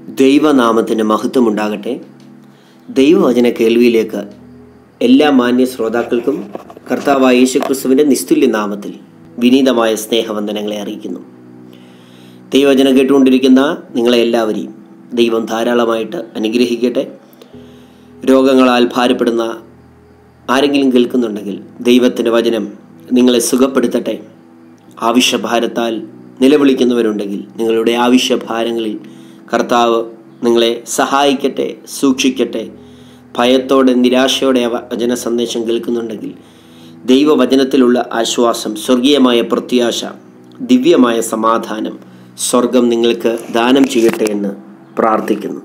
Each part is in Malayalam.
ദൈവനാമത്തിന് മഹത്വമുണ്ടാകട്ടെ ദൈവവചന കേൾവിയിലേക്ക് എല്ലാ മാന്യ ശ്രോതാക്കൾക്കും കർത്താവായ യേശുക്രിസ്തുവിൻ്റെ നിസ്തുല്യ നാമത്തിൽ വിനീതമായ സ്നേഹവന്ദനങ്ങളെ അറിയിക്കുന്നു ദൈവവചനം കേട്ടുകൊണ്ടിരിക്കുന്ന നിങ്ങളെ എല്ലാവരെയും ദൈവം ധാരാളമായിട്ട് അനുഗ്രഹിക്കട്ടെ രോഗങ്ങളാൽ ഭാരപ്പെടുന്ന ആരെങ്കിലും കേൾക്കുന്നുണ്ടെങ്കിൽ ദൈവത്തിൻ്റെ വചനം നിങ്ങളെ സുഖപ്പെടുത്തട്ടെ ആവശ്യഭാരത്താൽ നിലവിളിക്കുന്നവരുണ്ടെങ്കിൽ നിങ്ങളുടെ ആവശ്യഭാരങ്ങളിൽ കർത്താവ് നിങ്ങളെ സഹായിക്കട്ടെ സൂക്ഷിക്കട്ടെ ഭയത്തോടെ നിരാശയോടെ ആ വചന സന്ദേശം കേൾക്കുന്നുണ്ടെങ്കിൽ ദൈവവചനത്തിലുള്ള ആശ്വാസം സ്വർഗീയമായ പ്രത്യാശ ദിവ്യമായ സമാധാനം സ്വർഗം നിങ്ങൾക്ക് ദാനം ചെയ്യട്ടെ എന്ന് പ്രാർത്ഥിക്കുന്നു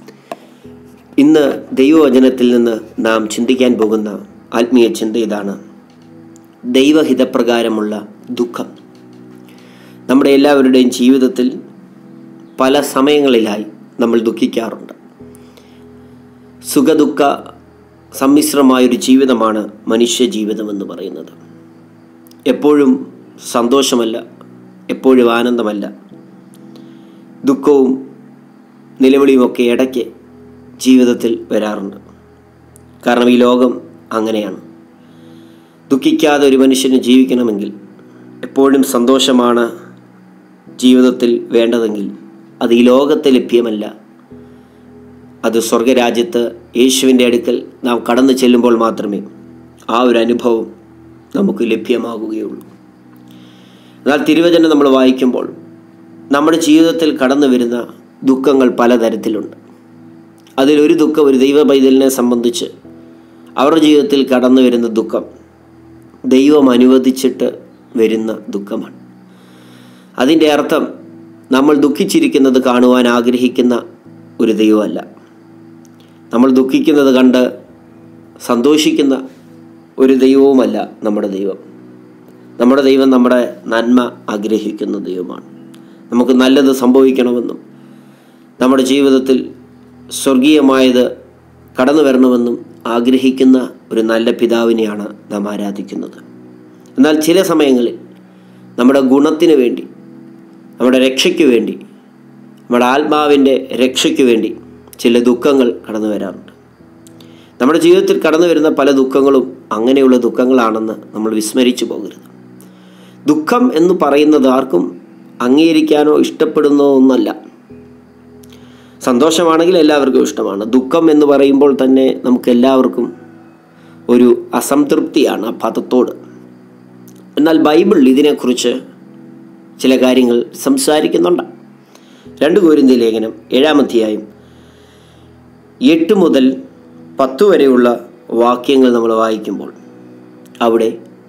ഇന്ന് ദൈവവചനത്തിൽ നിന്ന് നാം ചിന്തിക്കാൻ പോകുന്ന ആത്മീയ ചിന്ത ഇതാണ് ദൈവഹിതപ്രകാരമുള്ള ദുഃഖം നമ്മുടെ എല്ലാവരുടെയും ജീവിതത്തിൽ പല സമയങ്ങളിലായി നമ്മൾ ദുഃഖിക്കാറുണ്ട് സുഖദുഃഖ സമ്മിശ്രമായൊരു ജീവിതമാണ് മനുഷ്യ ജീവിതമെന്ന് പറയുന്നത് എപ്പോഴും സന്തോഷമല്ല എപ്പോഴും ആനന്ദമല്ല ദുഃഖവും നിലവിളിയുമൊക്കെ ഇടയ്ക്ക് ജീവിതത്തിൽ വരാറുണ്ട് കാരണം ഈ ലോകം അങ്ങനെയാണ് ദുഃഖിക്കാതെ ഒരു മനുഷ്യന് ജീവിക്കണമെങ്കിൽ എപ്പോഴും സന്തോഷമാണ് ജീവിതത്തിൽ വേണ്ടതെങ്കിൽ അത് ഈ ലോകത്തെ ലഭ്യമല്ല അത് സ്വർഗരാജ്യത്ത് യേശുവിൻ്റെ അടുക്കൽ നാം കടന്നു ചെല്ലുമ്പോൾ മാത്രമേ ആ ഒരു അനുഭവം നമുക്ക് ലഭ്യമാകുകയുള്ളൂ എന്നാൽ തിരുവചനം നമ്മൾ വായിക്കുമ്പോൾ നമ്മുടെ ജീവിതത്തിൽ കടന്നു വരുന്ന ദുഃഖങ്ങൾ പലതരത്തിലുണ്ട് അതിലൊരു ദുഃഖം ഒരു ദൈവ പൈതലിനെ സംബന്ധിച്ച് അവരുടെ ജീവിതത്തിൽ കടന്നു വരുന്ന ദുഃഖം ദൈവം അനുവദിച്ചിട്ട് വരുന്ന ദുഃഖമാണ് അതിൻ്റെ അർത്ഥം നമ്മൾ ദുഃഖിച്ചിരിക്കുന്നത് കാണുവാൻ ആഗ്രഹിക്കുന്ന ഒരു ദൈവമല്ല നമ്മൾ ദുഃഖിക്കുന്നത് കണ്ട് സന്തോഷിക്കുന്ന ഒരു ദൈവവുമല്ല നമ്മുടെ ദൈവം നമ്മുടെ ദൈവം നമ്മുടെ നന്മ ആഗ്രഹിക്കുന്ന ദൈവമാണ് നമുക്ക് നല്ലത് സംഭവിക്കണമെന്നും നമ്മുടെ ജീവിതത്തിൽ സ്വർഗീയമായത് കടന്നു വരണമെന്നും ആഗ്രഹിക്കുന്ന ഒരു നല്ല പിതാവിനെയാണ് നാം ആരാധിക്കുന്നത് എന്നാൽ ചില സമയങ്ങളിൽ നമ്മുടെ ഗുണത്തിന് വേണ്ടി നമ്മുടെ രക്ഷയ്ക്ക് വേണ്ടി നമ്മുടെ ആത്മാവിൻ്റെ രക്ഷയ്ക്ക് വേണ്ടി ചില ദുഃഖങ്ങൾ കടന്നു വരാറുണ്ട് നമ്മുടെ ജീവിതത്തിൽ കടന്നു വരുന്ന പല ദുഃഖങ്ങളും അങ്ങനെയുള്ള ദുഃഖങ്ങളാണെന്ന് നമ്മൾ വിസ്മരിച്ചു പോകരുത് ദുഃഖം എന്ന് പറയുന്നത് ആർക്കും അംഗീകരിക്കാനോ ഇഷ്ടപ്പെടുന്നോ ഒന്നല്ല സന്തോഷമാണെങ്കിൽ എല്ലാവർക്കും ഇഷ്ടമാണ് ദുഃഖം എന്ന് പറയുമ്പോൾ തന്നെ നമുക്ക് എല്ലാവർക്കും ഒരു അസംതൃപ്തിയാണ് ആ പദത്തോട് എന്നാൽ ബൈബിൾ ഇതിനെക്കുറിച്ച് ചില കാര്യങ്ങൾ സംസാരിക്കുന്നുണ്ട് രണ്ട് കോരിന്തി ലേഖനം ഏഴാം അധ്യായം എട്ട് മുതൽ പത്ത് വരെയുള്ള വാക്യങ്ങൾ നമ്മൾ വായിക്കുമ്പോൾ അവിടെ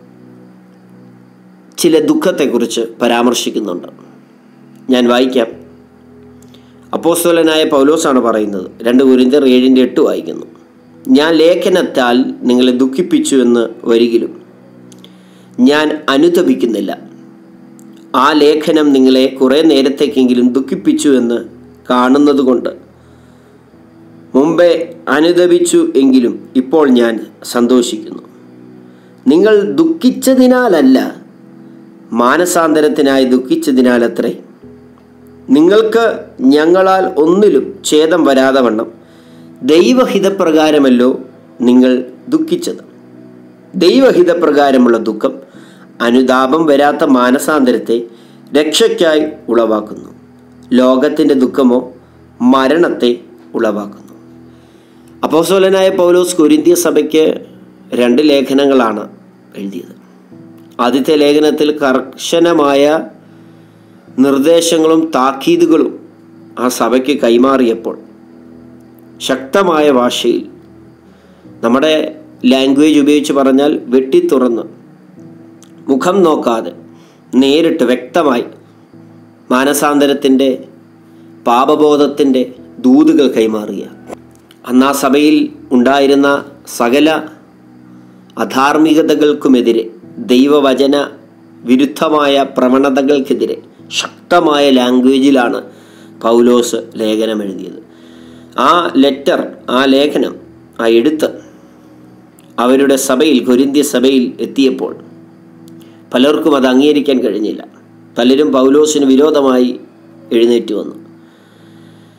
ചില ദുഃഖത്തെക്കുറിച്ച് പരാമർശിക്കുന്നുണ്ട് ഞാൻ വായിക്കാം അപ്പോസ്തലനായ പൗലോസാണ് പറയുന്നത് രണ്ട് കുരിന്തർ ഏഴിൻ്റെ എട്ട് വായിക്കുന്നു ഞാൻ ലേഖനത്താൽ നിങ്ങളെ ദുഃഖിപ്പിച്ചു എന്ന് വരികിലും ഞാൻ അനുതപിക്കുന്നില്ല ആ ലേഖനം നിങ്ങളെ കുറേ നേരത്തേക്കെങ്കിലും ദുഃഖിപ്പിച്ചു എന്ന് കാണുന്നത് കൊണ്ട് മുമ്പേ അനുദപിച്ചു എങ്കിലും ഇപ്പോൾ ഞാൻ സന്തോഷിക്കുന്നു നിങ്ങൾ ദുഃഖിച്ചതിനാലല്ല മാനസാന്തരത്തിനായി ദുഃഖിച്ചതിനാലത്രേ നിങ്ങൾക്ക് ഞങ്ങളാൽ ഒന്നിലും ഛേദം വരാതെ വണ്ണം ദൈവഹിതപ്രകാരമല്ലോ നിങ്ങൾ ദുഃഖിച്ചത് ദൈവഹിതപ്രകാരമുള്ള ദുഃഖം അനുതാപം വരാത്ത മാനസാന്തരത്തെ രക്ഷയ്ക്കായി ഉളവാക്കുന്നു ലോകത്തിൻ്റെ ദുഃഖമോ മരണത്തെ ഉളവാക്കുന്നു അപ്പോസോലനായ പൗലോസ് കൊരിന്തിയ സഭയ്ക്ക് രണ്ട് ലേഖനങ്ങളാണ് എഴുതിയത് ആദ്യത്തെ ലേഖനത്തിൽ കർശനമായ നിർദ്ദേശങ്ങളും താക്കീതുകളും ആ സഭയ്ക്ക് കൈമാറിയപ്പോൾ ശക്തമായ ഭാഷയിൽ നമ്മുടെ ലാംഗ്വേജ് ഉപയോഗിച്ച് പറഞ്ഞാൽ വെട്ടിത്തുറന്ന് മുഖം നോക്കാതെ നേരിട്ട് വ്യക്തമായി മാനസാന്തരത്തിൻ്റെ പാപബോധത്തിൻ്റെ ദൂതുകൾ കൈമാറുക അന്ന് ആ സഭയിൽ ഉണ്ടായിരുന്ന സകല അധാർമികതകൾക്കുമെതിരെ ദൈവവചന വിരുദ്ധമായ പ്രവണതകൾക്കെതിരെ ശക്തമായ ലാംഗ്വേജിലാണ് പൗലോസ് ലേഖനം എഴുതിയത് ആ ലെറ്റർ ആ ലേഖനം ആ എഴുത്ത് അവരുടെ സഭയിൽ കൊരിന്ത്യ സഭയിൽ എത്തിയപ്പോൾ പലർക്കും അത് അംഗീകരിക്കാൻ കഴിഞ്ഞില്ല പലരും പൗലോസിന് വിരോധമായി എഴുന്നേറ്റ് വന്നു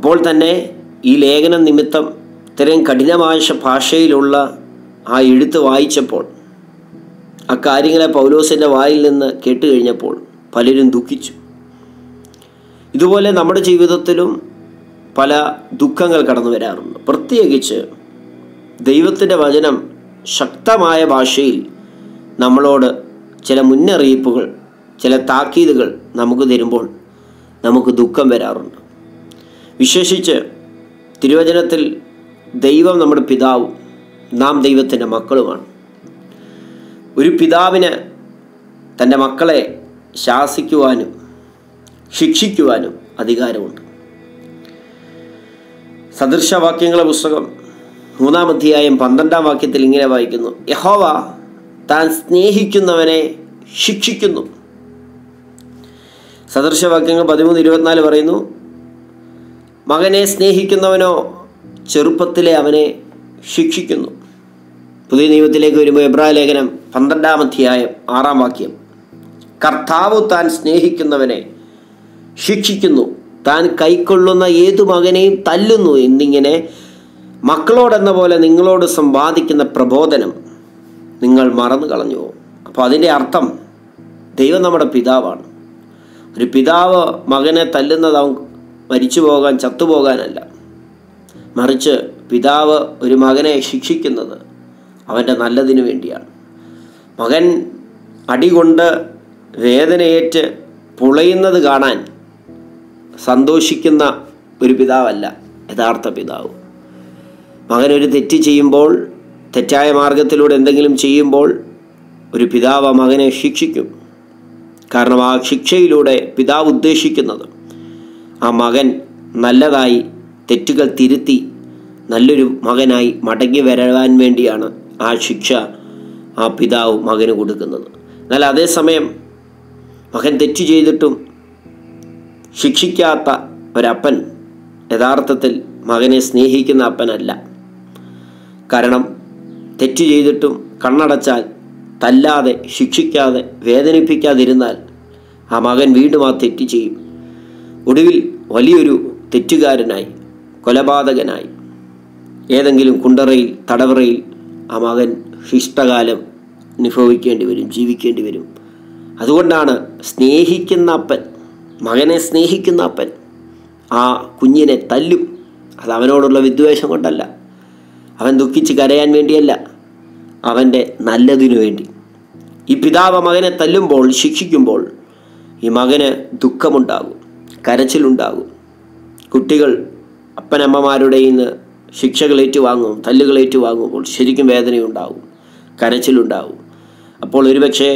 അപ്പോൾ തന്നെ ഈ ലേഖനം നിമിത്തം ഇത്രയും കഠിനമായ ഭാഷയിലുള്ള ആ എഴുത്ത് വായിച്ചപ്പോൾ ആ കാര്യങ്ങളെ പൗലോസിൻ്റെ വായിൽ നിന്ന് കേട്ട് കഴിഞ്ഞപ്പോൾ പലരും ദുഃഖിച്ചു ഇതുപോലെ നമ്മുടെ ജീവിതത്തിലും പല ദുഃഖങ്ങൾ കടന്നു വരാറുണ്ട് പ്രത്യേകിച്ച് ദൈവത്തിൻ്റെ വചനം ശക്തമായ ഭാഷയിൽ നമ്മളോട് ചില മുന്നറിയിപ്പുകൾ ചില താക്കീതുകൾ നമുക്ക് തരുമ്പോൾ നമുക്ക് ദുഃഖം വരാറുണ്ട് വിശേഷിച്ച് തിരുവചനത്തിൽ ദൈവം നമ്മുടെ പിതാവും നാം ദൈവത്തിൻ്റെ മക്കളുമാണ് ഒരു പിതാവിന് തൻ്റെ മക്കളെ ശാസിക്കുവാനും ശിക്ഷിക്കുവാനും അധികാരമുണ്ട് സദൃശവാക്യങ്ങളെ പുസ്തകം മൂന്നാം അധ്യായം പന്ത്രണ്ടാം വാക്യത്തിൽ ഇങ്ങനെ വായിക്കുന്നു യഹോവ താൻ സ്നേഹിക്കുന്നവനെ ശിക്ഷിക്കുന്നു സദൃശവാക്യങ്ങൾ പതിമൂന്ന് ഇരുപത്തിനാല് പറയുന്നു മകനെ സ്നേഹിക്കുന്നവനോ ചെറുപ്പത്തിലെ അവനെ ശിക്ഷിക്കുന്നു പുതിയ നിയമത്തിലേക്ക് വരുമ്പോൾ എബ്രാ ലേഖനം പന്ത്രണ്ടാം അധ്യായം ആറാം വാക്യം കർത്താവ് താൻ സ്നേഹിക്കുന്നവനെ ശിക്ഷിക്കുന്നു താൻ കൈക്കൊള്ളുന്ന ഏതു മകനെയും തല്ലുന്നു എന്നിങ്ങനെ മക്കളോടെന്ന പോലെ നിങ്ങളോട് സമ്പാദിക്കുന്ന പ്രബോധനം നിങ്ങൾ മറന്നു കളഞ്ഞു അപ്പോൾ അതിൻ്റെ അർത്ഥം ദൈവം നമ്മുടെ പിതാവാണ് ഒരു പിതാവ് മകനെ തല്ലുന്നത് അവൻ മരിച്ചു പോകാൻ ചത്തുപോകാനല്ല മറിച്ച് പിതാവ് ഒരു മകനെ ശിക്ഷിക്കുന്നത് അവൻ്റെ നല്ലതിനു വേണ്ടിയാണ് മകൻ അടികൊണ്ട് വേദനയേറ്റ് പുളയുന്നത് കാണാൻ സന്തോഷിക്കുന്ന ഒരു പിതാവല്ല യഥാർത്ഥ പിതാവ് മകനൊരു തെറ്റ് ചെയ്യുമ്പോൾ തെറ്റായ മാർഗത്തിലൂടെ എന്തെങ്കിലും ചെയ്യുമ്പോൾ ഒരു പിതാവ് ആ മകനെ ശിക്ഷിക്കും കാരണം ആ ശിക്ഷയിലൂടെ പിതാവ് ഉദ്ദേശിക്കുന്നത് ആ മകൻ നല്ലതായി തെറ്റുകൾ തിരുത്തി നല്ലൊരു മകനായി മടങ്ങി വരാൻ വേണ്ടിയാണ് ആ ശിക്ഷ ആ പിതാവ് മകന് കൊടുക്കുന്നത് എന്നാൽ അതേസമയം മകൻ തെറ്റ് ചെയ്തിട്ടും ശിക്ഷിക്കാത്ത ഒരപ്പൻ യഥാർത്ഥത്തിൽ മകനെ സ്നേഹിക്കുന്ന അപ്പനല്ല കാരണം തെറ്റ് ചെയ്തിട്ടും കണ്ണടച്ചാൽ തല്ലാതെ ശിക്ഷിക്കാതെ വേദനിപ്പിക്കാതിരുന്നാൽ ആ മകൻ വീണ്ടും ആ തെറ്റ് ചെയ്യും ഒടുവിൽ വലിയൊരു തെറ്റുകാരനായി കൊലപാതകനായി ഏതെങ്കിലും കുണ്ടറയിൽ തടവറയിൽ ആ മകൻ ശിഷ്ടകാലം അനുഭവിക്കേണ്ടി വരും ജീവിക്കേണ്ടി വരും അതുകൊണ്ടാണ് സ്നേഹിക്കുന്ന അപ്പൻ മകനെ സ്നേഹിക്കുന്ന അപ്പൻ ആ കുഞ്ഞിനെ തല്ലും അത് അവനോടുള്ള വിദ്വേഷം കൊണ്ടല്ല അവൻ ദുഃഖിച്ച് കരയാൻ വേണ്ടിയല്ല അവൻ്റെ നല്ലതിനു വേണ്ടി ഈ പിതാവ് മകനെ തല്ലുമ്പോൾ ശിക്ഷിക്കുമ്പോൾ ഈ മകന് ദുഃഖമുണ്ടാകും കരച്ചിലുണ്ടാകും കുട്ടികൾ അപ്പനമ്മമാരുടെ നിന്ന് ശിക്ഷകൾ ഏറ്റുവാങ്ങും തല്ലുകൾ ഏറ്റുവാങ്ങുമ്പോൾ ശരിക്കും വേദനയുണ്ടാവും കരച്ചിലുണ്ടാവും അപ്പോൾ ഒരുപക്ഷെ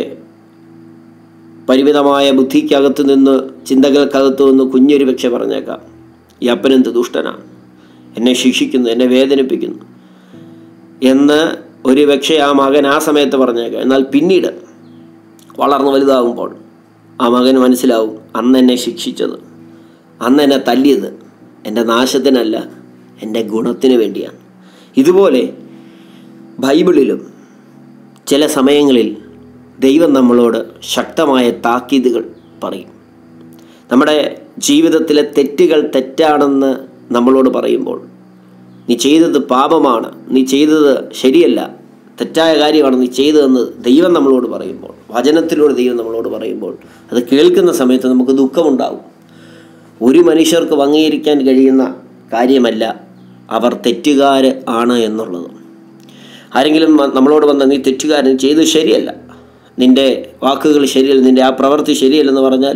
പരിമിതമായ ബുദ്ധിക്കകത്തു നിന്ന് ചിന്തകൾക്കകത്തു നിന്ന് കുഞ്ഞൊരു പക്ഷെ പറഞ്ഞേക്കാം ഈ അപ്പനെന്ത് ദുഷ്ടനാണ് എന്നെ ശിക്ഷിക്കുന്നു എന്നെ വേദനിപ്പിക്കുന്നു എന്ന് ഒരു പക്ഷേ ആ മകൻ ആ സമയത്ത് പറഞ്ഞേക്കാം എന്നാൽ പിന്നീട് വളർന്നു വലുതാകുമ്പോൾ ആ മകന് മനസ്സിലാവും അന്ന് എന്നെ ശിക്ഷിച്ചത് അന്ന് എന്നെ തല്ലിയത് എൻ്റെ നാശത്തിനല്ല എൻ്റെ ഗുണത്തിന് വേണ്ടിയാണ് ഇതുപോലെ ബൈബിളിലും ചില സമയങ്ങളിൽ ദൈവം നമ്മളോട് ശക്തമായ താക്കീതുകൾ പറയും നമ്മുടെ ജീവിതത്തിലെ തെറ്റുകൾ തെറ്റാണെന്ന് നമ്മളോട് പറയുമ്പോൾ നീ ചെയ്തത് പാപമാണ് നീ ചെയ്തത് ശരിയല്ല തെറ്റായ കാര്യമാണ് നീ ചെയ്തതെന്ന് ദൈവം നമ്മളോട് പറയുമ്പോൾ വചനത്തിലൂടെ ദൈവം നമ്മളോട് പറയുമ്പോൾ അത് കേൾക്കുന്ന സമയത്ത് നമുക്ക് ദുഃഖമുണ്ടാവും ഒരു മനുഷ്യർക്ക് അംഗീകരിക്കാൻ കഴിയുന്ന കാര്യമല്ല അവർ തെറ്റുകാർ ആണ് എന്നുള്ളത് ആരെങ്കിലും വ- നമ്മളോട് വന്ന നീ തെറ്റുകാരൻ ചെയ്തത് ശരിയല്ല നിൻ്റെ വാക്കുകൾ ശരിയല്ല നിൻ്റെ ആ പ്രവൃത്തി ശരിയല്ലെന്ന് പറഞ്ഞാൽ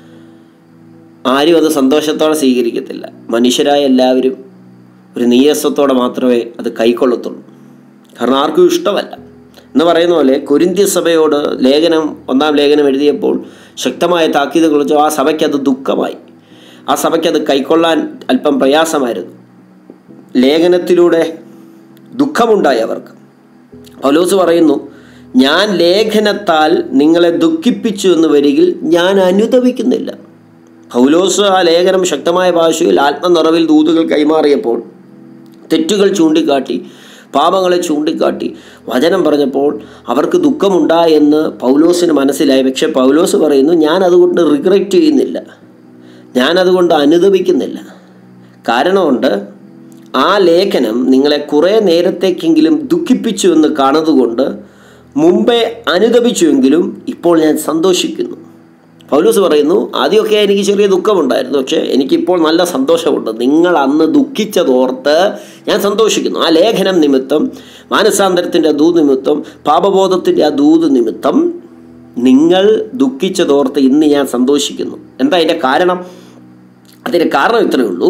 ആരും അത് സന്തോഷത്തോടെ സ്വീകരിക്കത്തില്ല മനുഷ്യരായ എല്ലാവരും ഒരു നീയസത്തോടെ മാത്രമേ അത് കൈക്കൊള്ളത്തുള്ളൂ കാരണം ആർക്കും ഇഷ്ടമല്ല എന്ന് പറയുന്ന പോലെ കൊരിന്ത്യ സഭയോട് ലേഖനം ഒന്നാം ലേഖനം എഴുതിയപ്പോൾ ശക്തമായ താക്കീത് കുറിച്ചു ആ സഭയ്ക്ക് അത് ദുഃഖമായി ആ സഭയ്ക്ക് അത് കൈക്കൊള്ളാൻ അല്പം പ്രയാസമായിരുന്നു ലേഖനത്തിലൂടെ ദുഃഖമുണ്ടായി അവർക്ക് പൗലോസ് പറയുന്നു ഞാൻ ലേഖനത്താൽ നിങ്ങളെ ദുഃഖിപ്പിച്ചു എന്ന് വരികിൽ ഞാൻ അനുതപിക്കുന്നില്ല പൗലോസ് ആ ലേഖനം ശക്തമായ ഭാഷയിൽ ആത്മനിറവിൽ ദൂതുകൾ കൈമാറിയപ്പോൾ തെറ്റുകൾ ചൂണ്ടിക്കാട്ടി പാപങ്ങളെ ചൂണ്ടിക്കാട്ടി വചനം പറഞ്ഞപ്പോൾ അവർക്ക് ദുഃഖമുണ്ടായെന്ന് പൗലോസിന് മനസ്സിലായി പക്ഷെ പൗലോസ് പറയുന്നു ഞാൻ അതുകൊണ്ട് റിഗ്രറ്റ് ചെയ്യുന്നില്ല ഞാൻ അതുകൊണ്ട് അനുദപിക്കുന്നില്ല കാരണമുണ്ട് ആ ലേഖനം നിങ്ങളെ കുറേ നേരത്തേക്കെങ്കിലും ദുഃഖിപ്പിച്ചു എന്ന് കാണുന്നതുകൊണ്ട് മുമ്പേ അനുദപിച്ചുവെങ്കിലും ഇപ്പോൾ ഞാൻ സന്തോഷിക്കുന്നു പൗലൂസ് പറയുന്നു ആദ്യമൊക്കെ എനിക്ക് ചെറിയ ദുഃഖമുണ്ടായിരുന്നു പക്ഷേ എനിക്കിപ്പോൾ നല്ല സന്തോഷമുണ്ട് നിങ്ങൾ അന്ന് ദുഃഖിച്ചതോർത്ത് ഞാൻ സന്തോഷിക്കുന്നു ആ ലേഖനം നിമിത്തം മാനസാന്തരത്തിൻ്റെ ദൂത് നിമിത്തം പാപബോധത്തിൻ്റെ ആ ദൂത് നിമിത്തം നിങ്ങൾ ദുഃഖിച്ചതോർത്ത് ഇന്ന് ഞാൻ സന്തോഷിക്കുന്നു എന്താ അതിൻ്റെ കാരണം അതിൻ്റെ കാരണം ഇത്രയേ ഉള്ളൂ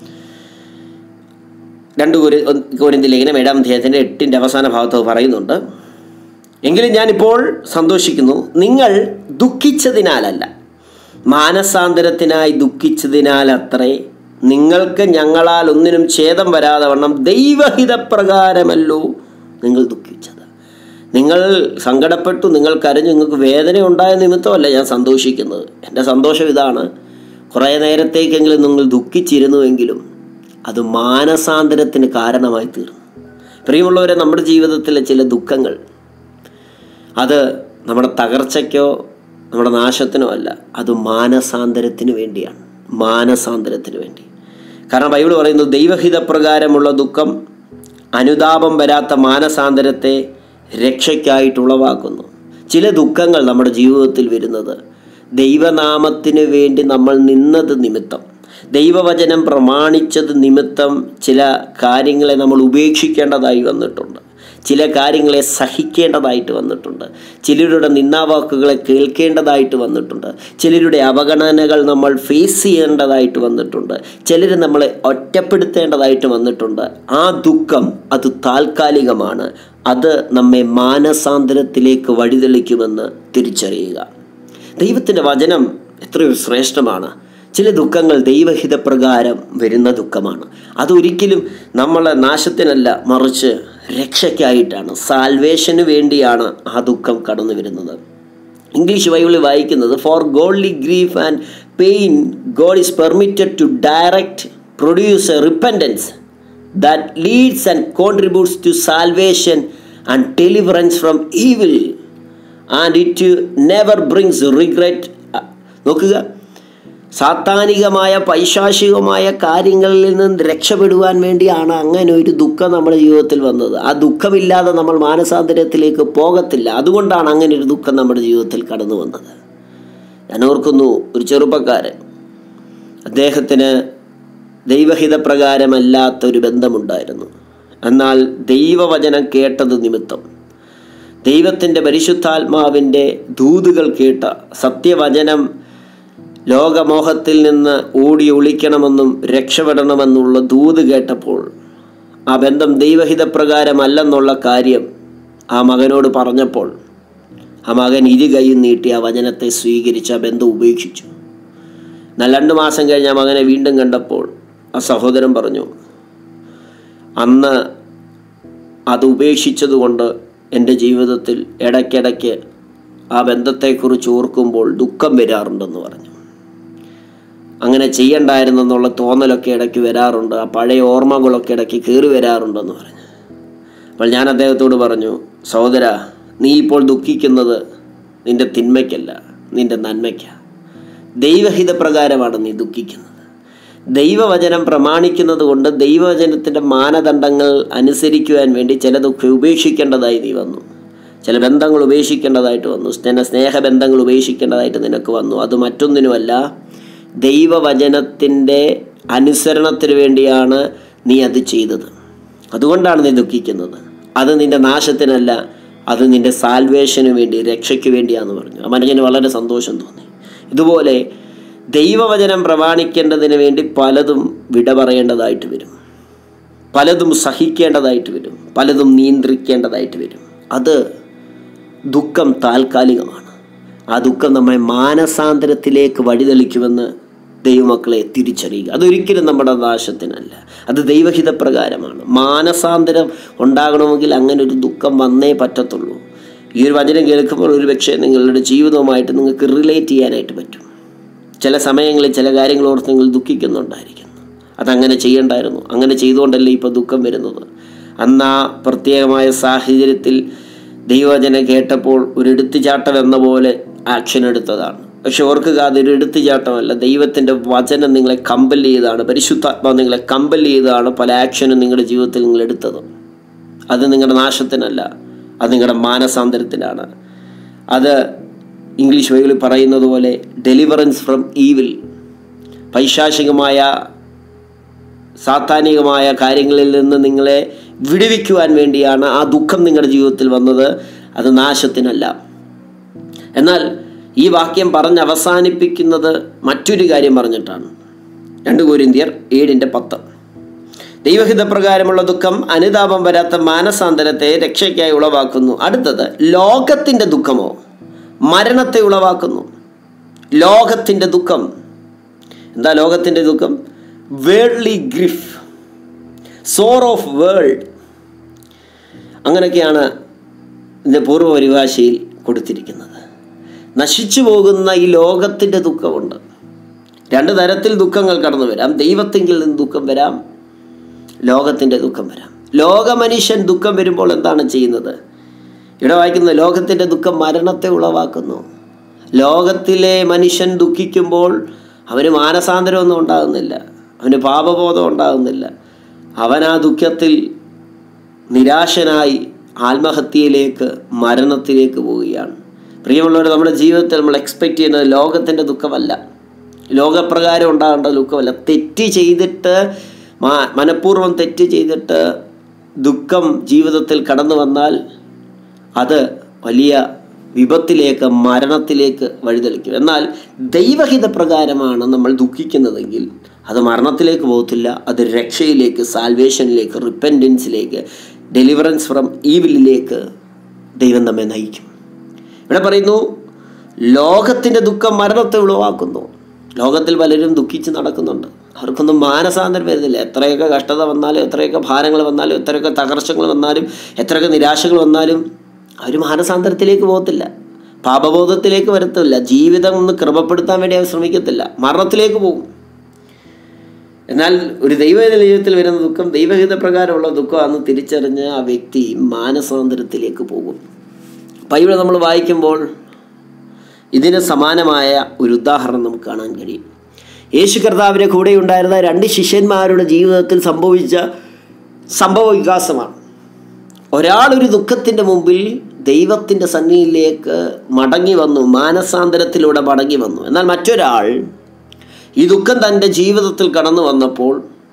രണ്ട് കോരി കോരിന്തി ലേഖനം ഏഴാം അധ്യായത്തിൻ്റെ എട്ടിൻ്റെ അവസാന ഭാഗത്ത് പറയുന്നുണ്ട് എങ്കിലും ഞാനിപ്പോൾ സന്തോഷിക്കുന്നു നിങ്ങൾ ദുഃഖിച്ചതിനാലല്ല മാനസാന്തരത്തിനായി ദുഃഖിച്ചതിനാൽ അത്രേ നിങ്ങൾക്ക് ഞങ്ങളാൽ ഒന്നിനും ഛേദം വരാതെ വണ്ണം ദൈവഹിതപ്രകാരമല്ലോ നിങ്ങൾ ദുഃഖിച്ചത് നിങ്ങൾ സങ്കടപ്പെട്ടു നിങ്ങൾ കരഞ്ഞു നിങ്ങൾക്ക് വേദന ഉണ്ടായ നിമിത്തമല്ല ഞാൻ സന്തോഷിക്കുന്നത് എൻ്റെ സന്തോഷം ഇതാണ് കുറേ നേരത്തേക്കെങ്കിലും നിങ്ങൾ ദുഃഖിച്ചിരുന്നുവെങ്കിലും അത് മാനസാന്തരത്തിന് കാരണമായി തീർന്നു പ്രിയമുള്ളവരെ നമ്മുടെ ജീവിതത്തിലെ ചില ദുഃഖങ്ങൾ അത് നമ്മുടെ തകർച്ചയ്ക്കോ നമ്മുടെ നാശത്തിനോ അല്ല അത് മാനസാന്തരത്തിന് വേണ്ടിയാണ് മാനസാന്തരത്തിന് വേണ്ടി കാരണം ബൈബിൾ പറയുന്നു ദൈവഹിതപ്രകാരമുള്ള ദുഃഖം അനുതാപം വരാത്ത മാനസാന്തരത്തെ രക്ഷയ്ക്കായിട്ട് ഉളവാക്കുന്നു ചില ദുഃഖങ്ങൾ നമ്മുടെ ജീവിതത്തിൽ വരുന്നത് ദൈവനാമത്തിന് വേണ്ടി നമ്മൾ നിന്നത് നിമിത്തം ദൈവവചനം പ്രമാണിച്ചത് നിമിത്തം ചില കാര്യങ്ങളെ നമ്മൾ ഉപേക്ഷിക്കേണ്ടതായി വന്നിട്ടുണ്ട് ചില കാര്യങ്ങളെ സഹിക്കേണ്ടതായിട്ട് വന്നിട്ടുണ്ട് ചിലരുടെ നിന്നാവാക്കുകളെ കേൾക്കേണ്ടതായിട്ട് വന്നിട്ടുണ്ട് ചിലരുടെ അവഗണനകൾ നമ്മൾ ഫേസ് ചെയ്യേണ്ടതായിട്ട് വന്നിട്ടുണ്ട് ചിലർ നമ്മളെ ഒറ്റപ്പെടുത്തേണ്ടതായിട്ട് വന്നിട്ടുണ്ട് ആ ദുഃഖം അത് താൽക്കാലികമാണ് അത് നമ്മെ മാനസാന്തരത്തിലേക്ക് വഴിതെളിക്കുമെന്ന് തിരിച്ചറിയുക ദൈവത്തിൻ്റെ വചനം എത്രയോ ശ്രേഷ്ഠമാണ് ചില ദുഃഖങ്ങൾ ദൈവഹിതപ്രകാരം വരുന്ന ദുഃഖമാണ് അതൊരിക്കലും നമ്മളെ നാശത്തിനല്ല മറിച്ച് രക്ഷയ്ക്കായിട്ടാണ് സാൽവേഷന് വേണ്ടിയാണ് ആ ദുഃഖം കടന്നു വരുന്നത് ഇംഗ്ലീഷ് ബൈബിളിൽ വായിക്കുന്നത് for godly grief and pain God is permitted to direct produce a repentance that leads and contributes to salvation and deliverance from evil and it never brings regret നോക്കുക സാത്താനികമായ പൈശാചികമായ കാര്യങ്ങളിൽ നിന്ന് രക്ഷപ്പെടുവാൻ വേണ്ടിയാണ് അങ്ങനെ ഒരു ദുഃഖം നമ്മുടെ ജീവിതത്തിൽ വന്നത് ആ ദുഃഖമില്ലാതെ നമ്മൾ മാനസാന്തരത്തിലേക്ക് പോകത്തില്ല അതുകൊണ്ടാണ് അങ്ങനെ ഒരു ദുഃഖം നമ്മുടെ ജീവിതത്തിൽ കടന്നു വന്നത് ഞാൻ ഓർക്കുന്നു ഒരു ചെറുപ്പക്കാരൻ അദ്ദേഹത്തിന് ദൈവഹിതപ്രകാരമല്ലാത്ത ഒരു ബന്ധമുണ്ടായിരുന്നു എന്നാൽ ദൈവവചനം കേട്ടത് നിമിത്തം ദൈവത്തിൻ്റെ പരിശുദ്ധാത്മാവിൻ്റെ ദൂതുകൾ കേട്ട സത്യവചനം ലോകമോഹത്തിൽ നിന്ന് ഓടി ഒളിക്കണമെന്നും രക്ഷപ്പെടണമെന്നുള്ള ദൂത് കേട്ടപ്പോൾ ആ ബന്ധം ദൈവഹിതപ്രകാരമല്ലെന്നുള്ള കാര്യം ആ മകനോട് പറഞ്ഞപ്പോൾ ആ മകൻ ഇരു കൈയും നീട്ടി ആ വചനത്തെ സ്വീകരിച്ച് ആ ബന്ധം ഉപേക്ഷിച്ചു എന്നാൽ രണ്ട് മാസം കഴിഞ്ഞ് ആ മകനെ വീണ്ടും കണ്ടപ്പോൾ ആ സഹോദരൻ പറഞ്ഞു അന്ന് അത് ഉപേക്ഷിച്ചതുകൊണ്ട് എൻ്റെ ജീവിതത്തിൽ ഇടയ്ക്കിടയ്ക്ക് ആ ബന്ധത്തെക്കുറിച്ച് ഓർക്കുമ്പോൾ ദുഃഖം വരാറുണ്ടെന്ന് പറഞ്ഞു അങ്ങനെ ചെയ്യണ്ടായിരുന്നെന്നുള്ള തോന്നലൊക്കെ ഇടയ്ക്ക് വരാറുണ്ട് ആ പഴയ ഓർമ്മകളൊക്കെ ഇടയ്ക്ക് കയറി വരാറുണ്ടെന്ന് പറഞ്ഞു അപ്പോൾ ഞാൻ അദ്ദേഹത്തോട് പറഞ്ഞു സഹോദര നീ ഇപ്പോൾ ദുഃഖിക്കുന്നത് നിന്റെ തിന്മയ്ക്കല്ല നിന്റെ നന്മയ്ക്കാണ് ദൈവഹിതപ്രകാരമാണ് നീ ദുഃഖിക്കുന്നത് ദൈവവചനം പ്രമാണിക്കുന്നത് കൊണ്ട് ദൈവവചനത്തിൻ്റെ മാനദണ്ഡങ്ങൾ അനുസരിക്കുവാൻ വേണ്ടി ചിലതൊക്കെ ഉപേക്ഷിക്കേണ്ടതായി നീ വന്നു ചില ബന്ധങ്ങൾ ഉപേക്ഷിക്കേണ്ടതായിട്ട് വന്നു സ്നേഹ സ്നേഹബന്ധങ്ങൾ ഉപേക്ഷിക്കേണ്ടതായിട്ട് നിനക്ക് വന്നു അത് മറ്റൊന്നിനുമല്ല ദൈവവചനത്തിൻ്റെ അനുസരണത്തിന് വേണ്ടിയാണ് നീ അത് ചെയ്തത് അതുകൊണ്ടാണ് നീ ദുഃഖിക്കുന്നത് അത് നിന്റെ നാശത്തിനല്ല അത് നിന്റെ സാൽവേഷന് വേണ്ടി രക്ഷയ്ക്ക് വേണ്ടിയാന്ന് പറഞ്ഞു ആ മനുഷ്യന് വളരെ സന്തോഷം തോന്നി ഇതുപോലെ ദൈവവചനം പ്രമാണിക്കേണ്ടതിന് വേണ്ടി പലതും വിട പറയേണ്ടതായിട്ട് വരും പലതും സഹിക്കേണ്ടതായിട്ട് വരും പലതും നിയന്ത്രിക്കേണ്ടതായിട്ട് വരും അത് ദുഃഖം താൽക്കാലികമാണ് ആ ദുഃഖം നമ്മെ മാനസാന്തരത്തിലേക്ക് വഴിതെളിക്കുമെന്ന് ദൈവമക്കളെ തിരിച്ചറിയുക അതൊരിക്കലും നമ്മുടെ നാശത്തിനല്ല അത് ദൈവഹിതപ്രകാരമാണ് മാനസാന്തരം ഉണ്ടാകണമെങ്കിൽ അങ്ങനെ ഒരു ദുഃഖം വന്നേ പറ്റത്തുള്ളൂ ഈ ഒരു വചനം കേൾക്കുമ്പോൾ ഒരു പക്ഷേ നിങ്ങളുടെ ജീവിതവുമായിട്ട് നിങ്ങൾക്ക് റിലേറ്റ് ചെയ്യാനായിട്ട് പറ്റും ചില സമയങ്ങളിൽ ചില കാര്യങ്ങൾ ഓർത്ത് നിങ്ങൾ ദുഃഖിക്കുന്നുണ്ടായിരിക്കുന്നു അതങ്ങനെ ചെയ്യണ്ടായിരുന്നു അങ്ങനെ ചെയ്തുകൊണ്ടല്ലേ ഇപ്പോൾ ദുഃഖം വരുന്നത് അന്ന് ആ പ്രത്യേകമായ സാഹചര്യത്തിൽ ദൈവവചനം കേട്ടപ്പോൾ ഒരു എടുത്തുചാട്ടം എന്ന പോലെ ആക്ഷൻ എടുത്തതാണ് പക്ഷെ ഓർക്കുക അതൊരു എടുത്തുചാട്ടമല്ല ദൈവത്തിൻ്റെ വചനം നിങ്ങളെ കമ്പൽ ചെയ്താണ് പരിശുദ്ധാത്മാവ് നിങ്ങളെ കമ്പൽ ചെയ്താണ് പല ആക്ഷനും നിങ്ങളുടെ ജീവിതത്തിൽ നിങ്ങൾ എടുത്തത് അത് നിങ്ങളുടെ നാശത്തിനല്ല അത് നിങ്ങളുടെ മാനസാന്തരത്തിനാണ് അത് ഇംഗ്ലീഷ് ബൈബിളിൽ പറയുന്നത് പോലെ ഡെലിവറൻസ് ഫ്രം ഈവിൽ പൈശാചികമായ സാത്താനികമായ കാര്യങ്ങളിൽ നിന്ന് നിങ്ങളെ വിടുവിക്കുവാൻ വേണ്ടിയാണ് ആ ദുഃഖം നിങ്ങളുടെ ജീവിതത്തിൽ വന്നത് അത് നാശത്തിനല്ല എന്നാൽ ഈ വാക്യം പറഞ്ഞ് അവസാനിപ്പിക്കുന്നത് മറ്റൊരു കാര്യം പറഞ്ഞിട്ടാണ് രണ്ട് കോരിന്തിയർ ഏഴിൻ്റെ പത്ത് ദൈവഹിതപ്രകാരമുള്ള ദുഃഖം അനുതാപം വരാത്ത മാനസാന്തരത്തെ രക്ഷയ്ക്കായി ഉളവാക്കുന്നു അടുത്തത് ലോകത്തിൻ്റെ ദുഃഖമോ മരണത്തെ ഉളവാക്കുന്നു ലോകത്തിൻ്റെ ദുഃഖം എന്താ ലോകത്തിൻ്റെ ദുഃഖം worldly grief sorrow of world അങ്ങനെയൊക്കെയാണ് ഇതിൻ്റെ പൂർവ്വ പരിഭാഷയിൽ കൊടുത്തിരിക്കുന്നത് നശിച്ചു പോകുന്ന ഈ ലോകത്തിൻ്റെ ദുഃഖമുണ്ട് രണ്ട് തരത്തിൽ ദുഃഖങ്ങൾ കടന്നു വരാം ദൈവത്തെങ്കിൽ നിന്ന് ദുഃഖം വരാം ലോകത്തിൻ്റെ ദുഃഖം വരാം ലോകമനുഷ്യൻ ദുഃഖം വരുമ്പോൾ എന്താണ് ചെയ്യുന്നത് ഇവിടെ വായിക്കുന്ന ലോകത്തിൻ്റെ ദുഃഖം മരണത്തെ ഉളവാക്കുന്നു ലോകത്തിലെ മനുഷ്യൻ ദുഃഖിക്കുമ്പോൾ അവന് മാനസാന്തരമൊന്നും ഉണ്ടാകുന്നില്ല അവന് പാപബോധം ഉണ്ടാകുന്നില്ല അവൻ ആ ദുഃഖത്തിൽ നിരാശനായി ആത്മഹത്യയിലേക്ക് മരണത്തിലേക്ക് പോവുകയാണ് പ്രിയമുള്ളവർ നമ്മുടെ ജീവിതത്തിൽ നമ്മൾ എക്സ്പെക്റ്റ് ചെയ്യുന്നത് ലോകത്തിൻ്റെ ദുഃഖമല്ല ലോകപ്രകാരം ഉണ്ടാകേണ്ട ദുഃഖമല്ല തെറ്റ് ചെയ്തിട്ട് മാ- മനഃപൂർവ്വം തെറ്റ് ചെയ്തിട്ട് ദുഃഖം ജീവിതത്തിൽ കടന്നു വന്നാൽ അത് വലിയ വിപത്തിലേക്ക് മരണത്തിലേക്ക് വഴിതെളിക്കും എന്നാൽ ദൈവഹിത പ്രകാരമാണ് നമ്മൾ ദുഃഖിക്കുന്നതെങ്കിൽ അത് മരണത്തിലേക്ക് പോകത്തില്ല അത് രക്ഷയിലേക്ക് സാൽവേഷനിലേക്ക് റിപ്പൻറ്റൻസിലേക്ക് ഡെലിവറൻസ് ഫ്രം ഈവിലിലേക്ക് ദൈവം നമ്മെ നയിക്കും ഇവിടെ പറയുന്നു ലോകത്തിൻ്റെ ദുഃഖം മരണത്തെ ഉളവാക്കുന്നു ലോകത്തിൽ പലരും ദുഃഖിച്ച് നടക്കുന്നുണ്ട് അവർക്കൊന്നും മാനസാന്തരം വരുന്നില്ല എത്രയൊക്കെ കഷ്ടത വന്നാലും എത്രയൊക്കെ ഭാരങ്ങൾ വന്നാലും എത്രയൊക്കെ തകർച്ചകൾ വന്നാലും എത്രയൊക്കെ നിരാശകൾ വന്നാലും അവർ മാനസാന്തരത്തിലേക്ക് പോകത്തില്ല പാപബോധത്തിലേക്ക് വരത്തില്ല ജീവിതം ഒന്ന് ക്രമപ്പെടുത്താൻ വേണ്ടി അവർ ശ്രമിക്കത്തില്ല മരണത്തിലേക്ക് പോകും എന്നാൽ ഒരു ദൈവഹിത ജീവിതത്തിൽ വരുന്ന ദുഃഖം ദൈവഹിത പ്രകാരമുള്ള ദുഃഖമാണെന്ന് തിരിച്ചറിഞ്ഞ് ആ വ്യക്തി മാനസാന്തരത്തിലേക്ക് പോകും ബൈബിൾ നമ്മൾ വായിക്കുമ്പോൾ ഇതിന് സമാനമായ ഒരു ഉദാഹരണം നമുക്ക് കാണാൻ കഴിയും യേശു കർത്താവിൻ്റെ കൂടെ ഉണ്ടായിരുന്ന രണ്ട് ശിഷ്യന്മാരുടെ ജീവിതത്തിൽ സംഭവിച്ച സംഭവ വികാസമാണ് ഒരാളൊരു ദുഃഖത്തിൻ്റെ മുമ്പിൽ ദൈവത്തിൻ്റെ സന്നിധിയിലേക്ക് മടങ്ങി വന്നു മാനസാന്തരത്തിലൂടെ മടങ്ങി വന്നു എന്നാൽ മറ്റൊരാൾ ഈ ദുഃഖം തൻ്റെ ജീവിതത്തിൽ കടന്നു വന്നപ്പോൾ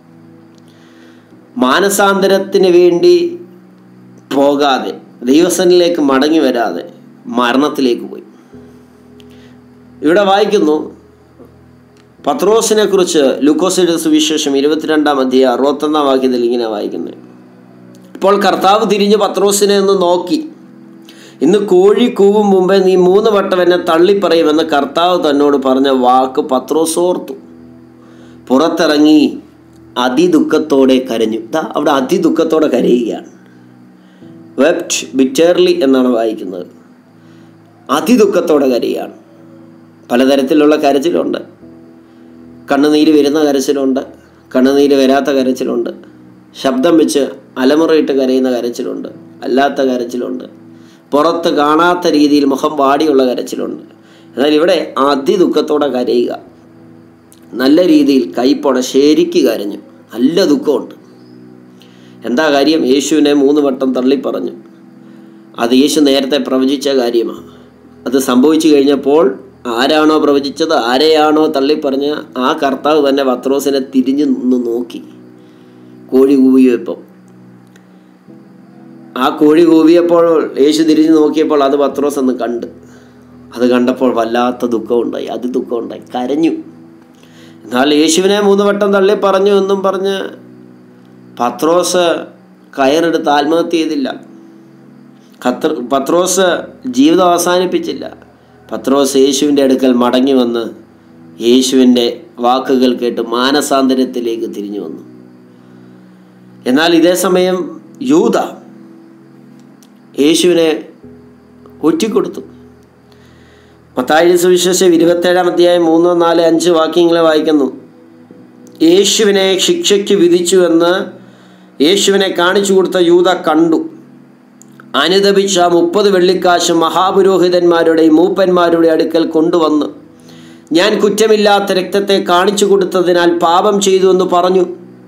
മാനസാന്തരത്തിന് വേണ്ടി പോകാതെ ദൈവസനിലേക്ക് മടങ്ങി വരാതെ മരണത്തിലേക്ക് പോയി ഇവിടെ വായിക്കുന്നു പത്രോസിനെ കുറിച്ച് ലൂക്കോസിന്റെ സുവിശേഷം ഇരുപത്തിരണ്ടാം അധ്യായം അറുപത്തൊന്നാം വാക്യത്തിൽ ഇങ്ങനെ വായിക്കുന്നത് ഇപ്പോൾ കർത്താവ് തിരിഞ്ഞ് പത്രോസിനെ ഒന്ന് നോക്കി ഇന്ന് കോഴി കൂവും മുമ്പേ നീ മൂന്ന് വട്ടം എന്നെ തള്ളിപ്പറയുമെന്ന് കർത്താവ് തന്നോട് പറഞ്ഞ വാക്ക് പത്രോസ് ഓർത്തു പുറത്തിറങ്ങി അതിദുഃഖത്തോടെ കരഞ്ഞു ദാ അവിടെ അതിദുഃഖത്തോടെ കരയുകയാണ് വെപ്റ്റ് ബിറ്റേർലി എന്നാണ് വായിക്കുന്നത് അതിദുഃഖത്തോടെ കരയുകയാണ് പലതരത്തിലുള്ള കരച്ചിലുണ്ട് കണ്ണുനീര് വരുന്ന കരച്ചിലുണ്ട് കണ്ണുനീര് വരാത്ത കരച്ചിലുണ്ട് ശബ്ദം വെച്ച് അലമുറയിട്ട് കരയുന്ന കരച്ചിലുണ്ട് അല്ലാത്ത കരച്ചിലുണ്ട് പുറത്ത് കാണാത്ത രീതിയിൽ മുഖം വാടിയുള്ള കരച്ചിലുണ്ട് എന്നാൽ ഇവിടെ അതിദുഃഖത്തോടെ കരയുക നല്ല രീതിയിൽ കൈപ്പൊട ശരിക്ക് കരഞ്ഞു നല്ല ദുഃഖമുണ്ട് എന്താ കാര്യം യേശുവിനെ മൂന്ന് വട്ടം തള്ളി പറഞ്ഞു അത് യേശു നേരത്തെ പ്രവചിച്ച കാര്യമാണ് അത് സംഭവിച്ചു കഴിഞ്ഞപ്പോൾ ആരാണോ പ്രവചിച്ചത് ആരെയാണോ തള്ളിപ്പറഞ്ഞ ആ കർത്താവ് തന്നെ പത്രോസിനെ തിരിഞ്ഞു നിന്ന് നോക്കി കോഴി കൂവിയപ്പോൾ ആ കോഴി കൂവിയപ്പോൾ യേശു തിരിഞ്ഞു നോക്കിയപ്പോൾ അത് പത്രോസ് എന്ന് കണ്ട് അത് കണ്ടപ്പോൾ വല്ലാത്ത ദുഃഖമുണ്ടായി അത് ദുഃഖമുണ്ടായി കരഞ്ഞു എന്നാൽ യേശുവിനെ മൂന്ന് വട്ടം തള്ളി പറഞ്ഞു എന്നും പറഞ്ഞ് പത്രോസ് കയറെടുത്ത് ആത്മഹത്യ ചെയ്തില്ല ഖത്തർ പത്രോസ് ജീവിതം അവസാനിപ്പിച്ചില്ല പത്രോസ് യേശുവിൻ്റെ അടുക്കൽ മടങ്ങി വന്ന് യേശുവിൻ്റെ വാക്കുകൾ കേട്ട് മാനസാന്തരത്തിലേക്ക് തിരിഞ്ഞു വന്നു എന്നാൽ ഇതേ സമയം യൂത യേശുവിനെ ഒറ്റിക്കൊടുത്തു മത്തായി സുവിശേഷം ഇരുപത്തേഴാം അധ്യായം മൂന്ന് നാല് അഞ്ച് വാക്യങ്ങളെ വായിക്കുന്നു യേശുവിനെ ശിക്ഷയ്ക്ക് വിധിച്ചുവെന്ന് യേശുവിനെ കാണിച്ചു കൊടുത്ത യൂത കണ്ടു അനുദപിച്ച മുപ്പത് വെള്ളിക്കാശ് മഹാപുരോഹിതന്മാരുടെ മൂപ്പന്മാരുടെ അടുക്കൽ കൊണ്ടുവന്ന് ഞാൻ കുറ്റമില്ലാത്ത രക്തത്തെ കാണിച്ചു കൊടുത്തതിനാൽ പാപം ചെയ്തു എന്ന് പറഞ്ഞു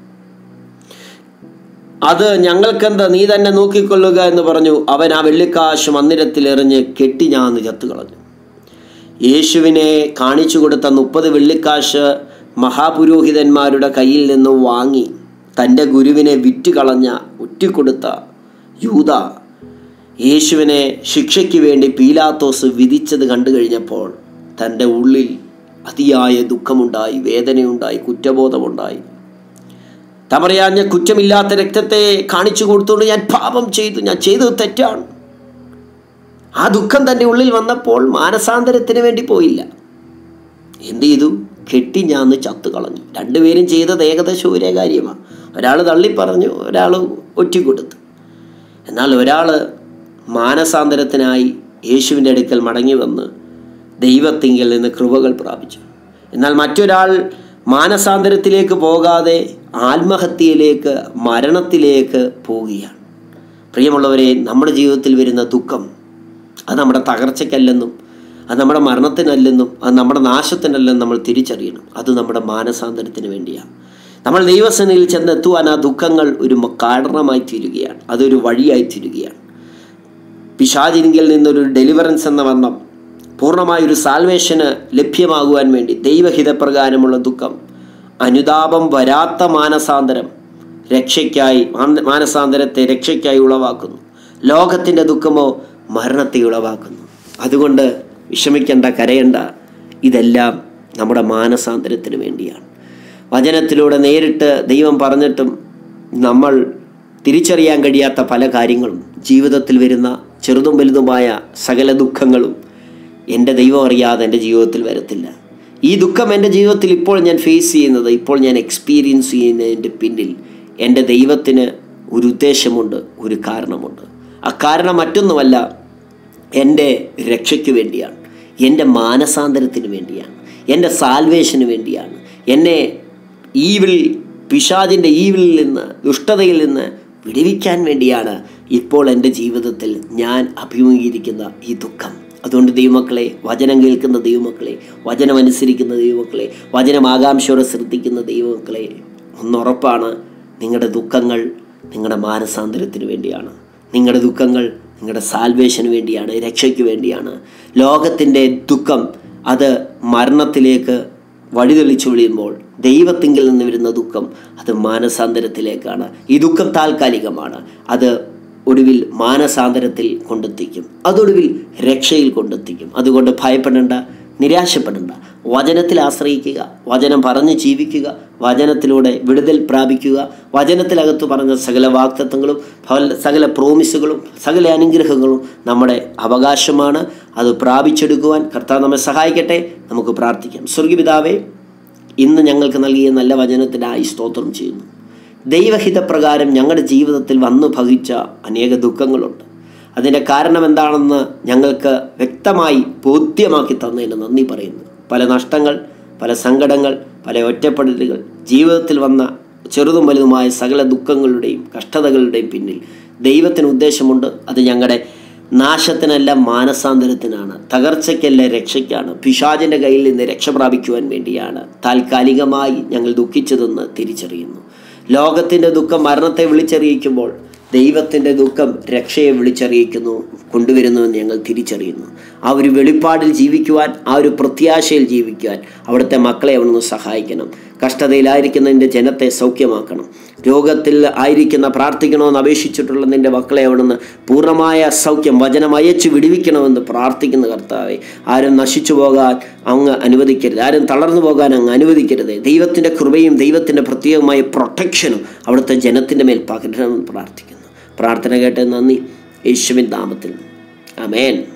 അത് ഞങ്ങൾക്കെന്താ നീ തന്നെ നോക്കിക്കൊള്ളുക എന്ന് പറഞ്ഞു അവൻ ആ വെള്ളിക്കാശ് മന്ദിരത്തിൽ എറിഞ്ഞ് കെട്ടി ഞാന്ന് ചത്തുകളഞ്ഞു യേശുവിനെ കാണിച്ചു കൊടുത്ത മുപ്പത് വെള്ളിക്കാശ് മഹാപുരോഹിതന്മാരുടെ കയ്യിൽ നിന്ന് വാങ്ങി തൻ്റെ ഗുരുവിനെ വിറ്റുകളഞ്ഞ ഒറ്റിക്കൊടുത്ത യൂത യേശുവിനെ ശിക്ഷയ്ക്ക് വേണ്ടി പീലാത്തോസ് വിധിച്ചത് കണ്ടു കഴിഞ്ഞപ്പോൾ തൻ്റെ ഉള്ളിൽ അതിയായ ദുഃഖമുണ്ടായി വേദനയുണ്ടായി കുറ്റബോധമുണ്ടായി തമറിയാഞ്ഞ കുറ്റമില്ലാത്ത രക്തത്തെ കാണിച്ചു കൊടുത്തുകൊണ്ട് ഞാൻ പാപം ചെയ്തു ഞാൻ ചെയ്തത് തെറ്റാണ് ആ ദുഃഖം തൻ്റെ ഉള്ളിൽ വന്നപ്പോൾ മാനസാന്തരത്തിന് വേണ്ടി പോയില്ല എന്ത് ചെയ്തു കെട്ടി ഞാന്ന് ചത്തു കളഞ്ഞു രണ്ടുപേരും ചെയ്തത് ഏകദേശം ഒരേ കാര്യമാണ് ഒരാൾ തള്ളിപ്പറഞ്ഞു ഒരാൾ ഒറ്റിക്കൊടുത്തു എന്നാൽ ഒരാൾ മാനസാന്തരത്തിനായി യേശുവിൻ്റെ അടുക്കൽ മടങ്ങി വന്ന് ദൈവത്തിങ്കിൽ നിന്ന് കൃപകൾ പ്രാപിച്ചു എന്നാൽ മറ്റൊരാൾ മാനസാന്തരത്തിലേക്ക് പോകാതെ ആത്മഹത്യയിലേക്ക് മരണത്തിലേക്ക് പോവുകയാണ് പ്രിയമുള്ളവരെ നമ്മുടെ ജീവിതത്തിൽ വരുന്ന ദുഃഖം അത് നമ്മുടെ തകർച്ചയ്ക്കല്ലെന്നും അത് നമ്മുടെ മരണത്തിനല്ലെന്നും അത് നമ്മുടെ നാശത്തിനല്ലെന്നും നമ്മൾ തിരിച്ചറിയണം അത് നമ്മുടെ മാനസാന്തരത്തിന് വേണ്ടിയാണ് നമ്മൾ ദൈവസേനയിൽ ചെന്നെത്തുവാൻ ആ ദുഃഖങ്ങൾ ഒരു കാരണമായി തീരുകയാണ് അതൊരു വഴിയായി തീരുകയാണ് പിശാചിരിങ്കിൽ നിന്നൊരു ഡെലിവറൻസ് എന്ന വണ്ണം പൂർണ്ണമായൊരു സാൽവേഷന് ലഭ്യമാകുവാൻ വേണ്ടി ദൈവഹിതപ്രകാരമുള്ള ദുഃഖം അനുതാപം വരാത്ത മാനസാന്തരം രക്ഷയ്ക്കായി മാനസാന്തരത്തെ രക്ഷയ്ക്കായി ഉളവാക്കുന്നു ലോകത്തിൻ്റെ ദുഃഖമോ മരണത്തെ ഉളവാക്കുന്നു അതുകൊണ്ട് വിഷമിക്കേണ്ട കരയണ്ട ഇതെല്ലാം നമ്മുടെ മാനസാന്തരത്തിന് വേണ്ടിയാണ് വചനത്തിലൂടെ നേരിട്ട് ദൈവം പറഞ്ഞിട്ടും നമ്മൾ തിരിച്ചറിയാൻ കഴിയാത്ത പല കാര്യങ്ങളും ജീവിതത്തിൽ വരുന്ന ചെറുതും വലുതുമായ സകല ദുഃഖങ്ങളും എൻ്റെ ദൈവം അറിയാതെ എൻ്റെ ജീവിതത്തിൽ വരത്തില്ല ഈ ദുഃഖം എൻ്റെ ജീവിതത്തിൽ ഇപ്പോൾ ഞാൻ ഫേസ് ചെയ്യുന്നത് ഇപ്പോൾ ഞാൻ എക്സ്പീരിയൻസ് ചെയ്യുന്നതിൻ്റെ പിന്നിൽ എൻ്റെ ദൈവത്തിന് ഒരു ഉദ്ദേശമുണ്ട് ഒരു കാരണമുണ്ട് ആ കാരണം മറ്റൊന്നുമല്ല എൻ്റെ രക്ഷയ്ക്ക് വേണ്ടിയാണ് എൻ്റെ മാനസാന്തരത്തിന് വേണ്ടിയാണ് എൻ്റെ സാൽവേഷന് വേണ്ടിയാണ് എന്നെ ഈവിൽ പിശാജിൻ്റെ ഈവിൽ നിന്ന് ദുഷ്ടതയിൽ നിന്ന് വിടുവിക്കാൻ വേണ്ടിയാണ് ഇപ്പോൾ എൻ്റെ ജീവിതത്തിൽ ഞാൻ അഭിമുഖീകരിക്കുന്ന ഈ ദുഃഖം അതുകൊണ്ട് ദൈവമക്കളെ വചനം കേൾക്കുന്ന ദൈവമക്കളെ വചനം അനുസരിക്കുന്ന ദൈവമക്കളെ വചനം ആകാംക്ഷയോടെ ശ്രദ്ധിക്കുന്ന ദൈവമക്കളെ ഒന്നുറപ്പാണ് നിങ്ങളുടെ ദുഃഖങ്ങൾ നിങ്ങളുടെ മാനസാന്തരത്തിന് വേണ്ടിയാണ് നിങ്ങളുടെ ദുഃഖങ്ങൾ നിങ്ങളുടെ സാൽവേഷന് വേണ്ടിയാണ് രക്ഷയ്ക്ക് വേണ്ടിയാണ് ലോകത്തിൻ്റെ ദുഃഖം അത് മരണത്തിലേക്ക് വഴിതെളിച്ചു വിളിയുമ്പോൾ ദൈവത്തിങ്കിൽ നിന്ന് വരുന്ന ദുഃഖം അത് മാനസാന്തരത്തിലേക്കാണ് ഈ ദുഃഖം താൽക്കാലികമാണ് അത് ഒടുവിൽ മാനസാന്തരത്തിൽ കൊണ്ടെത്തിക്കും അതൊടുവിൽ രക്ഷയിൽ കൊണ്ടെത്തിക്കും അതുകൊണ്ട് ഭയപ്പെടേണ്ട നിരാശപ്പെടേണ്ട വചനത്തിൽ ആശ്രയിക്കുക വചനം പറഞ്ഞ് ജീവിക്കുക വചനത്തിലൂടെ വിടുതൽ പ്രാപിക്കുക വചനത്തിലകത്ത് പറഞ്ഞ സകല വാക്തത്വങ്ങളും സകല പ്രോമിസുകളും സകല അനുഗ്രഹങ്ങളും നമ്മുടെ അവകാശമാണ് അത് പ്രാപിച്ചെടുക്കുവാൻ കർത്താവ് നമ്മെ സഹായിക്കട്ടെ നമുക്ക് പ്രാർത്ഥിക്കാം സ്വർഗിപിതാവേ ഇന്ന് ഞങ്ങൾക്ക് നൽകിയ നല്ല വചനത്തിനായി സ്തോത്രം ചെയ്യുന്നു ദൈവഹിതപ്രകാരം ഞങ്ങളുടെ ജീവിതത്തിൽ വന്നു ഭവിച്ച അനേക ദുഃഖങ്ങളുണ്ട് അതിൻ്റെ കാരണം എന്താണെന്ന് ഞങ്ങൾക്ക് വ്യക്തമായി ബോധ്യമാക്കി തന്നതിന് നന്ദി പറയുന്നു പല നഷ്ടങ്ങൾ പല സങ്കടങ്ങൾ പല ഒറ്റപ്പെടലുകൾ ജീവിതത്തിൽ വന്ന ചെറുതും വലുതുമായ സകല ദുഃഖങ്ങളുടെയും കഷ്ടതകളുടെയും പിന്നിൽ ദൈവത്തിന് ഉദ്ദേശമുണ്ട് അത് ഞങ്ങളുടെ നാശത്തിനല്ല മാനസാന്തരത്തിനാണ് തകർച്ചയ്ക്കല്ല രക്ഷയ്ക്കാണ് പിശാചിൻ്റെ കയ്യിൽ നിന്ന് രക്ഷ പ്രാപിക്കുവാൻ വേണ്ടിയാണ് താൽക്കാലികമായി ഞങ്ങൾ ദുഃഖിച്ചതെന്ന് തിരിച്ചറിയുന്നു ലോകത്തിൻ്റെ ദുഃഖം മരണത്തെ വിളിച്ചറിയിക്കുമ്പോൾ ദൈവത്തിൻ്റെ ദുഃഖം രക്ഷയെ വിളിച്ചറിയിക്കുന്നു കൊണ്ടുവരുന്നുവെന്ന് ഞങ്ങൾ തിരിച്ചറിയുന്നു ആ ഒരു വെളിപ്പാടിൽ ജീവിക്കുവാൻ ആ ഒരു പ്രത്യാശയിൽ ജീവിക്കുവാൻ അവിടുത്തെ മക്കളെ അവിടുന്ന് സഹായിക്കണം കഷ്ടതയിലായിരിക്കുന്ന നിൻ്റെ ജനത്തെ സൗഖ്യമാക്കണം രോഗത്തിൽ ആയിരിക്കുന്ന പ്രാർത്ഥിക്കണമെന്ന് അപേക്ഷിച്ചിട്ടുള്ള നിൻ്റെ മക്കളെ അവിടുന്ന് പൂർണ്ണമായ സൗഖ്യം വചനം അയച്ച് വിടുവിക്കണമെന്ന് പ്രാർത്ഥിക്കുന്ന കർത്താവെ ആരും നശിച്ചു പോകാൻ അങ്ങ് അനുവദിക്കരുത് ആരും തളർന്നു പോകാൻ അങ്ങ് അനുവദിക്കരുത് ദൈവത്തിൻ്റെ കൃപയും ദൈവത്തിൻ്റെ പ്രത്യേകമായ പ്രൊട്ടക്ഷനും അവിടുത്തെ ജനത്തിൻ്റെ മേൽ പകരണമെന്ന് പ്രാർത്ഥിക്കുന്നു പ്രാർത്ഥന കേട്ട് നന്ദി യേശുവിൻ നാമത്തിൽ അമേൻ